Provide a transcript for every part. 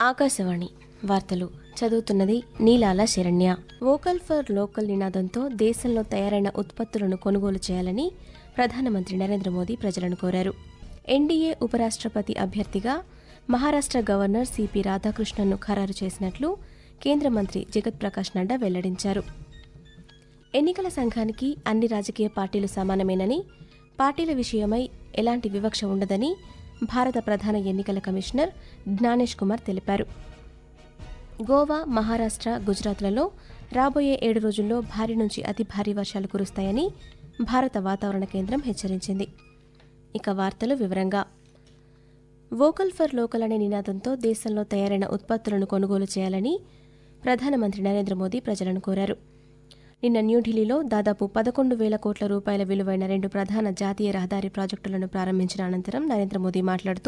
ఆకాశవాణి వార్తలు చదువుతున్నది నీలాల శరణ్య వోకల్ ఫర్ లోకల్ నినాదంతో దేశంలో తయారైన ఉత్పత్తులను కొనుగోలు చేయాలని ప్రధానమంత్రి నరేంద్ర మోదీ ప్రజలను కోరారు ఎన్డీఏ ఉపరాష్ట్రపతి అభ్యర్థిగా మహారాష్ట్ర గవర్నర్ సిపి రాధాకృష్ణన్ను ఖరారు చేసినట్లు కేంద్ర మంత్రి జగత్ ప్రకాష్ నడ్డా వెల్లడించారు ఎన్నికల సంఘానికి అన్ని రాజకీయ పార్టీలు సమానమేనని పార్టీల విషయమై ఎలాంటి వివక్ష ఉండదని భారత ప్రధాన ఎన్నికల కమిషనర్ జ్ఞానేష్ కుమార్ తెలిపారు గోవా మహారాష్ట్ర గుజరాత్లలో రాబోయే ఏడు రోజుల్లో భారీ నుంచి అతి భారీ వర్షాలు కురుస్తాయని భారత వాతావరణ కేంద్రం హెచ్చరించింది ఇక వార్తలు వివరంగా వోకల్ ఫర్ లోకల్ అనే నినాదంతో దేశంలో తయారైన ఉత్పత్తులను కొనుగోలు చేయాలని ప్రధానమంత్రి నరేంద్ర మోదీ ప్రజలను కోరారు నిన్న న్యూఢిల్లీలో దాదాపు పదకొండు వేల కోట్ల రూపాయల విలువైన రెండు ప్రధాన జాతీయ రహదారి ప్రాజెక్టులను ప్రారంభించిన అనంతరం నరేంద్ర మోదీ మాట్లాడుతూ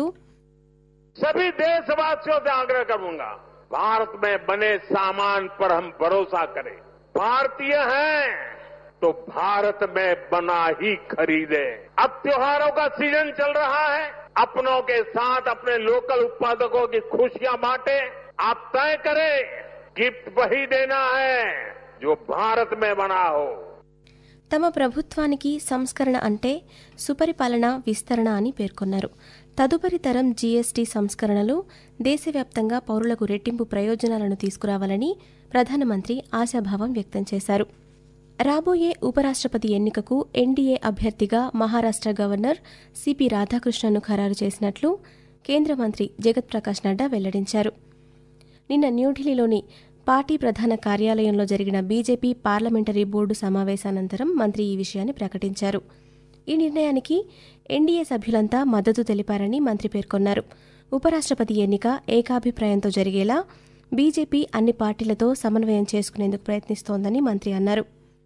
सभी देशवासियों से आग्रह करूंगा भारत में बने सामान पर हम भरोसा करें भारतीय हैं तो भारत में बना ही खरीदे अब त्योहारों का सीजन चल रहा है अपनों के साथ अपने लोकल उत्पादकों की खुशियां बांटे आप तय करें गिफ्ट वही देना है जो भारत में बना हो తమ ప్రభుత్వానికి సంస్కరణ అంటే సుపరిపాలన విస్తరణ అని పేర్కొన్నారు తదుపరి తరం జీఎస్టీ సంస్కరణలు దేశవ్యాప్తంగా పౌరులకు రెట్టింపు ప్రయోజనాలను తీసుకురావాలని ప్రధానమంత్రి ఆశాభావం వ్యక్తం చేశారు రాబోయే ఉపరాష్ట్రపతి ఎన్నికకు ఎన్డీఏ అభ్యర్థిగా మహారాష్ట్ర గవర్నర్ సిపి రాధాకృష్ణన్ను ఖరారు చేసినట్లు కేంద్ర మంత్రి జగత్ ప్రకాష్ నడ్డా వెల్లడించారు నిన్న న్యూఢిల్లీలోని పార్టీ ప్రధాన కార్యాలయంలో జరిగిన బీజేపీ పార్లమెంటరీ బోర్డు సమావేశానంతరం మంత్రి ఈ విషయాన్ని ప్రకటించారు ఈ నిర్ణయానికి ఎన్డీఏ సభ్యులంతా మద్దతు తెలిపారని మంత్రి పేర్కొన్నారు ఉపరాష్ట్రపతి ఎన్నిక ఏకాభిప్రాయంతో జరిగేలా బీజేపీ అన్ని పార్టీలతో సమన్వయం చేసుకునేందుకు ప్రయత్నిస్తోందని మంత్రి అన్నారు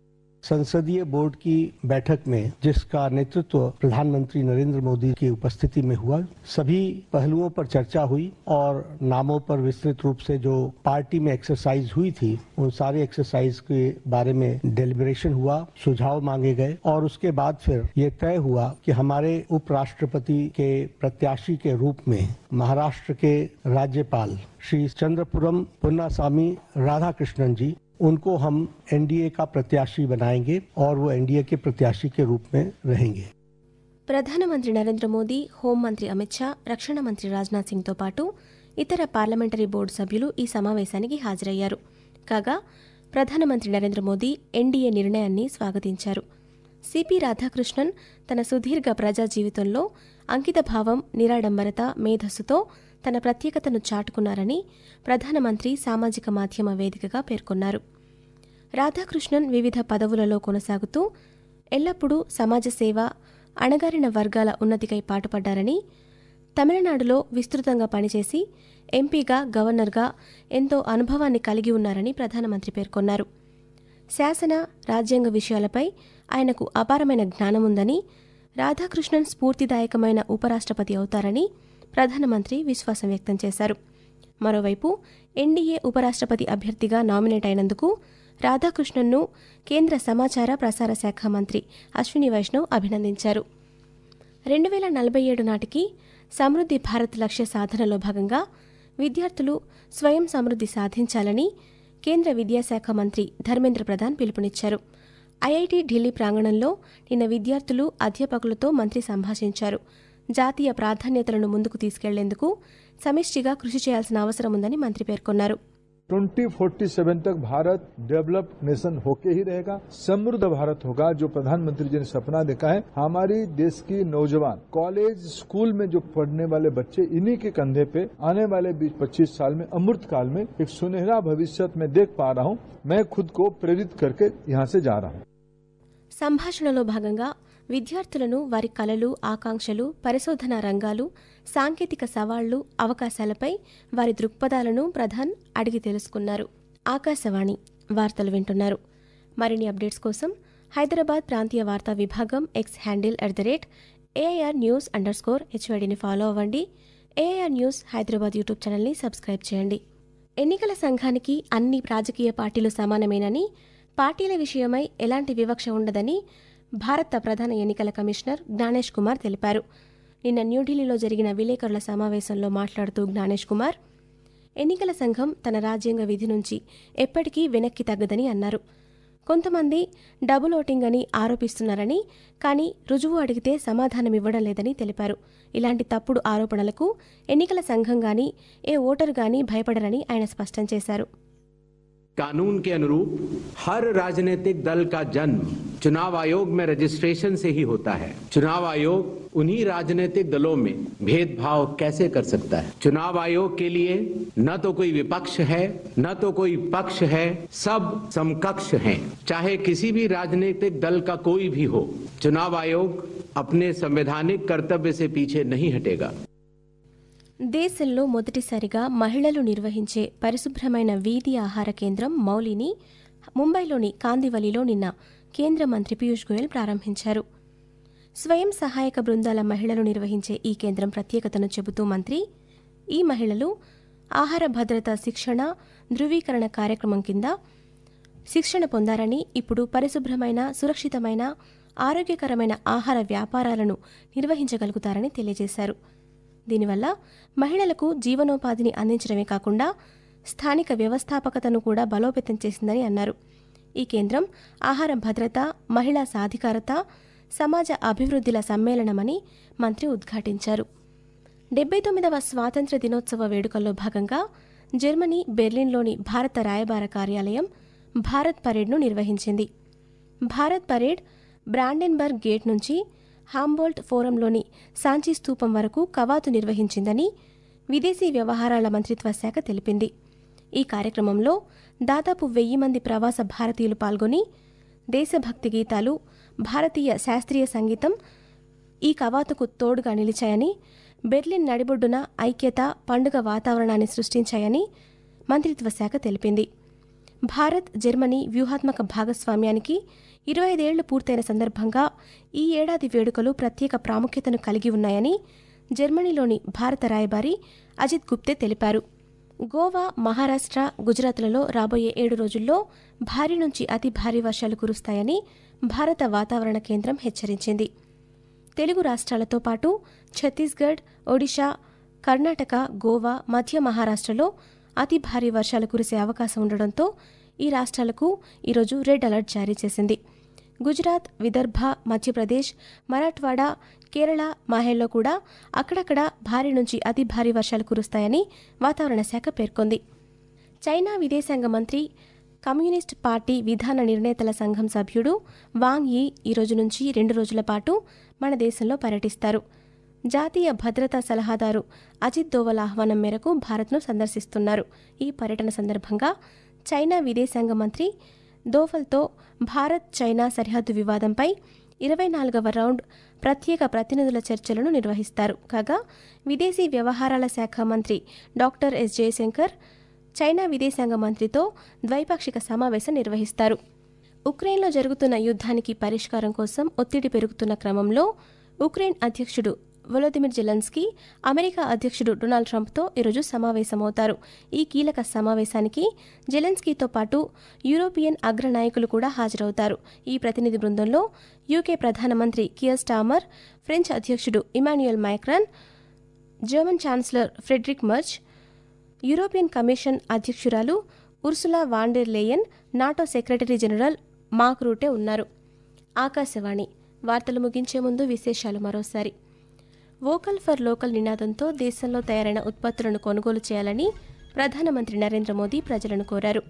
संसदीय बोर्ड की बैठक में जिसका नेतृत्व प्रधानमंत्री नरेंद्र मोदी की उपस्थिति में हुआ सभी पहलुओं पर चर्चा हुई और नामों पर विस्तृत रूप से जो पार्टी में एक्सरसाइज हुई थी उन सारे एक्सरसाइज के बारे में डेलिब्रेशन हुआ सुझाव मांगे गए और उसके बाद फिर ये तय हुआ कि हमारे उपराष्ट्रपति के प्रत्याशी के रूप में महाराष्ट्र के राज्यपाल श्री चंद्रपुरम पुन्नास्वामी राधाकृष्णन जी उनको हम एनडीए का प्रत्याशी बनाएंगे और वो एनडीए के प्रत्याशी के रूप में रहेंगे ప్రధానమంత్రి నరేంద్ర మోదీ హోంమంత్రి అమిత్ షా రక్షణ మంత్రి రాజ్నాథ్ సింగ్తో పాటు ఇతర పార్లమెంటరీ బోర్డు సభ్యులు ఈ సమావేశానికి హాజరయ్యారు కాగా ప్రధానమంత్రి నరేంద్ర మోదీ ఎన్డీఏ నిర్ణయాన్ని స్వాగతించారు సిపి రాధాకృష్ణన్ తన సుదీర్ఘ ప్రజా జీవితంలో అంకితభావం నిరాడంబరత మేధస్సుతో తన ప్రత్యేకతను చాటుకున్నారని ప్రధానమంత్రి సామాజిక మాధ్యమ వేదికగా పేర్కొన్నారు రాధాకృష్ణన్ వివిధ పదవులలో కొనసాగుతూ ఎల్లప్పుడూ సమాజ సేవ అణగారిన వర్గాల ఉన్నతికై పాటుపడ్డారని తమిళనాడులో విస్తృతంగా పనిచేసి ఎంపీగా గవర్నర్గా ఎంతో అనుభవాన్ని కలిగి ఉన్నారని ప్రధానమంత్రి పేర్కొన్నారు శాసన రాజ్యాంగ విషయాలపై ఆయనకు అపారమైన జ్ఞానముందని రాధాకృష్ణన్ స్ఫూర్తిదాయకమైన ఉపరాష్ట్రపతి అవుతారని ప్రధానమంత్రి విశ్వాసం వ్యక్తం చేశారు మరోవైపు ఎన్డీఏ ఉపరాష్ట్రపతి అభ్యర్థిగా నామినేట్ అయినందుకు రాధాకృష్ణన్ను కేంద్ర సమాచార ప్రసార శాఖ మంత్రి అశ్విని వైష్ణవ్ అభినందించారు రెండు వేల నలభై ఏడు నాటికి సమృద్ధి భారత్ లక్ష్య సాధనలో భాగంగా విద్యార్థులు స్వయం సమృద్ధి సాధించాలని కేంద్ర విద్యాశాఖ మంత్రి ధర్మేంద్ర ప్రధాన్ పిలుపునిచ్చారు ఐఐటి ఢిల్లీ ప్రాంగణంలో నిన్న విద్యార్థులు అధ్యాపకులతో మంత్రి సంభాషించారు జాతీయ ప్రాధాన్యతలను ముందుకు తీసుకెళ్లేందుకు సమిష్టిగా కృషి చేయాల్సిన అవసరం ఉందని మంత్రి పేర్కొన్నారు 2047 तक भारत डेवलप्ड नेशन होके ही रहेगा समृद्ध भारत होगा जो प्रधानमंत्री जी ने सपना देखा है हमारी देश की नौजवान कॉलेज स्कूल में जो पढ़ने वाले बच्चे इन्हीं के कंधे पे आने वाले 20-25 साल में अमृत काल में एक सुनहरा भविष्य में देख पा रहा हूं मैं खुद को प्रेरित करके यहाँ से जा रहा हूं సంభాషణలో భాగంగా విద్యార్థులను వారి కలలు ఆకాంక్షలు పరిశోధనా రంగాలు సాంకేతిక సవాళ్లు అవకాశాలపై వారి దృక్పథాలను ప్రధాన్ అడిగి తెలుసుకున్నారు ఆకాశవాణి వార్తలు వింటున్నారు మరిన్ని అప్డేట్స్ కోసం హైదరాబాద్ ప్రాంతీయ వార్తా విభాగం X handle at the rate AIR news underscore హెచ్వైడిని ఫాలో అవ్వండి ఏఐఆర్ న్యూస్ హైదరాబాద్ యూట్యూబ్ ఛానల్ని సబ్స్క్రైబ్ చేయండి ఎన్నికల సంఘానికి అన్ని రాజకీయ పార్టీలు సమానమేనని పార్టీల విషయమై ఎలాంటి వివక్ష ఉండదని భారత ప్రధాన ఎన్నికల కమిషనర్ జ్ఞానేష్ కుమార్ తెలిపారు నిన్న న్యూఢిల్లీలో జరిగిన విలేకరుల సమావేశంలో మాట్లాడుతూ జ్ఞానేష్ కుమార్ ఎన్నికల సంఘం తన రాజ్యాంగ విధి నుంచి ఎప్పటికీ వెనక్కి తగ్గదని అన్నారు కొంతమంది డబుల్ ఓటింగ్ అని ఆరోపిస్తున్నారని కానీ రుజువు అడిగితే సమాధానమివ్వడం లేదని తెలిపారు ఇలాంటి తప్పుడు ఆరోపణలకు ఎన్నికల సంఘం గాని ఏ ఓటరు గాని భయపడరని ఆయన స్పష్టం చేశారు कानून के अनुरूप हर राजनीतिक दल का जन्म चुनाव आयोग में रजिस्ट्रेशन से ही होता है चुनाव आयोग उन्हीं राजनीतिक दलों में भेदभाव कैसे कर सकता है चुनाव आयोग के लिए न तो कोई विपक्ष है न तो कोई पक्ष है सब समकक्ष हैं चाहे किसी भी राजनीतिक दल का कोई भी हो चुनाव आयोग अपने संवैधानिक कर्तव्य से पीछे नहीं हटेगा దేశంలో మొదటిసారిగా మహిళలు నిర్వహించే పరిశుభ్రమైన వీధి ఆహార కేంద్రం మౌలిని ముంబైలోని కాందివలిలో నిన్న కేంద్ర మంత్రి పీయూష్ గోయల్ ప్రారంభించారు స్వయం సహాయక బృందాల మహిళలు నిర్వహించే ఈ కేంద్రం ప్రత్యేకతను చెబుతూ మంత్రి ఈ మహిళలు ఆహార భద్రత శిక్షణ ధృవీకరణ కార్యక్రమం కింద శిక్షణ పొందారని ఇప్పుడు పరిశుభ్రమైన సురక్షితమైన ఆరోగ్యకరమైన ఆహార వ్యాపారాలను నిర్వహించగలుగుతారని తెలియజేశారు దీనివల్ల మహిళలకు జీవనోపాధిని అందించడమే కాకుండా స్థానిక వ్యవస్థాపకతను కూడా బలోపేతం చేసిందని అన్నారు ఈ కేంద్రం ఆహార భద్రత మహిళా సాధికారత సమాజ అభివృద్ధిల సమ్మేళనమని మంత్రి ఉద్ఘాటించారు డెబ్బై తొమ్మిదవ స్వాతంత్ర్య దినోత్సవ వేడుకల్లో భాగంగా జర్మనీ బెర్లిన్లోని భారత రాయబార కార్యాలయం భారత్ పరేడ్ను నిర్వహించింది భారత్ పరేడ్ బ్రాండెన్బర్గ్ గేట్ నుంచి హాంబోల్ట్ ఫోరంలోని సాంచీ స్తూపం వరకు కవాతు నిర్వహించిందని విదేశీ వ్యవహారాల మంత్రిత్వ శాఖ తెలిపింది ఈ కార్యక్రమంలో దాదాపు వెయ్యి మంది ప్రవాస భారతీయులు పాల్గొని దేశభక్తి గీతాలు భారతీయ శాస్త్రీయ సంగీతం ఈ కవాతుకు తోడుగా నిలిచాయని బెర్లిన్ నడిబొడ్డున ఐక్యత పండుగ వాతావరణాన్ని సృష్టించాయని మంత్రిత్వ శాఖ తెలిపింది భారత్ జర్మనీ వ్యూహాత్మక భాగస్వామ్యానికి ఇరవై ఐదేళ్లు పూర్తయిన సందర్భంగా ఈ ఏడాది వేడుకలు ప్రత్యేక ప్రాముఖ్యతను కలిగి ఉన్నాయని జర్మనీలోని భారత రాయబారి అజిత్ గుప్తే తెలిపారు గోవా మహారాష్ట్ర గుజరాత్లలో రాబోయే ఏడు రోజుల్లో భారీ నుంచి అతి భారీ వర్షాలు కురుస్తాయని భారత వాతావరణ కేంద్రం హెచ్చరించింది తెలుగు రాష్ట్రాలతో పాటు ఛత్తీస్గఢ్ ఒడిషా కర్ణాటక గోవా మధ్య మహారాష్ట్రలో అతి భారీ వర్షాలు కురిసే అవకాశం ఉండడంతో ఈ రాష్ట్రాలకు ఈరోజు రెడ్ అలర్ట్ జారీ చేసింది గుజరాత్ విదర్భ మధ్యప్రదేశ్ మరాఠ్వాడా కేరళ మాహేల్లో కూడా అక్కడక్కడ భారీ నుంచి అతి భారీ వర్షాలు కురుస్తాయని వాతావరణ శాఖ పేర్కొంది చైనా విదేశాంగ మంత్రి కమ్యూనిస్ట్ పార్టీ విధాన నిర్ణేతల సంఘం సభ్యుడు వాంగ్ యీ ఈ రోజు నుంచి రెండు రోజుల పాటు మన దేశంలో పర్యటిస్తారు జాతీయ భద్రతా సలహాదారు అజిత్ దోవల్ ఆహ్వానం మేరకు భారత్ను సందర్శిస్తున్నారు ఈ పర్యటన సందర్భంగా చైనా విదేశాంగ మంత్రి దోవల్తో భారత్ చైనా సరిహద్దు వివాదంపై ఇరవై నాలుగవ రౌండ్ ప్రత్యేక ప్రతినిధుల చర్చలను నిర్వహిస్తారు కాగా విదేశీ వ్యవహారాల శాఖ మంత్రి డాక్టర్ ఎస్ జయశంకర్ చైనా విదేశాంగ మంత్రితో ద్వైపాక్షిక సమావేశం నిర్వహిస్తారు ఉక్రెయిన్లో జరుగుతున్న యుద్ధానికి పరిష్కారం కోసం ఒత్తిడి పెరుగుతున్న క్రమంలో ఉక్రెయిన్ అధ్యక్షుడు వొలోదిమిర్ జెలెన్స్కీ అమెరికా అధ్యక్షుడు డొనాల్డ్ ట్రంప్తో ఈరోజు సమావేశమవుతారు ఈ కీలక సమావేశానికి జెలెన్స్కీతో పాటు యూరోపియన్ అగ్రనాయకులు కూడా హాజరవుతారు ఈ ప్రతినిధి బృందంలో యూకే ప్రధానమంత్రి కియర్ స్టామర్ ఫ్రెంచ్ అధ్యక్షుడు Emmanuel Macron German chancellor Friedrich Merz European commission అధ్యక్షురాలు Ursula von der Leyen NATO secretary general Mark Rutte ఉన్నారు ఆకాశవాణి వార్తలు ముగించే ముందు విశేషాలు మరోసారి వోకల్ ఫర్ లోకల్ నినాదంతో దేశంలో తయారైన ఉత్పత్తులను కొనుగోలు చేయాలని ప్రధానమంత్రి నరేంద్ర మోదీ ప్రజలను కోరారు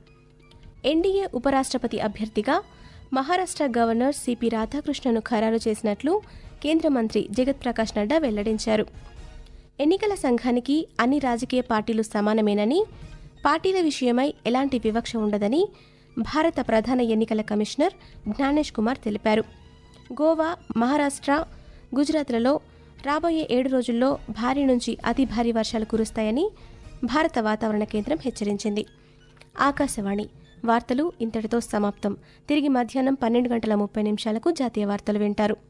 ఎన్డీఏ ఉపరాష్ట్రపతి అభ్యర్థిగా మహారాష్ట్ర గవర్నర్ సిపి రాధాకృష్ణను ఖరారు చేసినట్లు కేంద్ర మంత్రి జగత్ ప్రకాష్ నడ్డా వెల్లడించారు ఎన్నికల సంఘానికి అన్ని రాజకీయ పార్టీలు సమానమేనని పార్టీల విషయమై ఎలాంటి వివక్ష ఉండదని భారత ప్రధాన ఎన్నికల కమిషనర్ జ్ఞానేష్ కుమార్ తెలిపారు గోవా మహారాష్ట్ర గుజరాత్లలో రాబోయే ఏడు రోజుల్లో భారీ నుంచి అతి భారీ వర్షాలు కురుస్తాయని భారత వాతావరణ కేంద్రం హెచ్చరించింది ఆకాశవాణి వార్తలు ఇంతటితో సమాప్తం తిరిగి మధ్యాహ్నం పన్నెండు గంటల ముప్పై నిమిషాలకు జాతీయ వార్తలు వింటారు